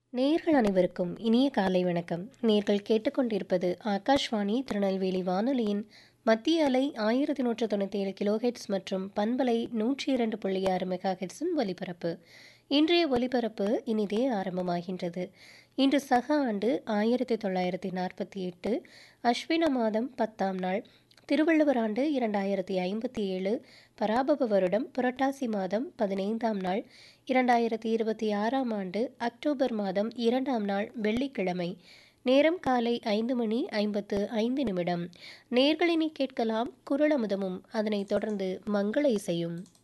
நேர்கள் அனைவருக்கும் இனிய காலை வணக்கம் நேர்கள் கேட்டுக்கொண்டிருப்பது ஆகாஷ்வாணி திருநெல்வேலி வானொலியின் மத்திய அலை ஆயிரத்தி நூற்று தொண்ணூற்றி ஏழு கிலோஹெட்ஸ் மற்றும் பண்பலை நூற்றி இரண்டு புள்ளி ஆறு மெகா ஹெட்ஸின் ஒலிபரப்பு இன்றைய ஒலிபரப்பு இனிதே ஆரம்பமாகின்றது இன்று சக ஆண்டு ஆயிரத்தி தொள்ளாயிரத்தி நாற்பத்தி எட்டு அஸ்வின மாதம் பத்தாம் நாள் திருவள்ளுவர் ஆண்டு இரண்டாயிரத்தி ஐம்பத்தி ஏழு பராபவ வருடம் புரட்டாசி மாதம் பதினைந்தாம் நாள் இரண்டாயிரத்தி இருபத்தி ஆறாம் ஆண்டு அக்டோபர் மாதம் இரண்டாம் நாள் வெள்ளிக்கிழமை நேரம் காலை ஐந்து மணி ஐம்பத்து ஐந்து நிமிடம் நேர்களினி கேட்கலாம் குரலமுதமும் அதனைத் தொடர்ந்து மங்கள இசையும்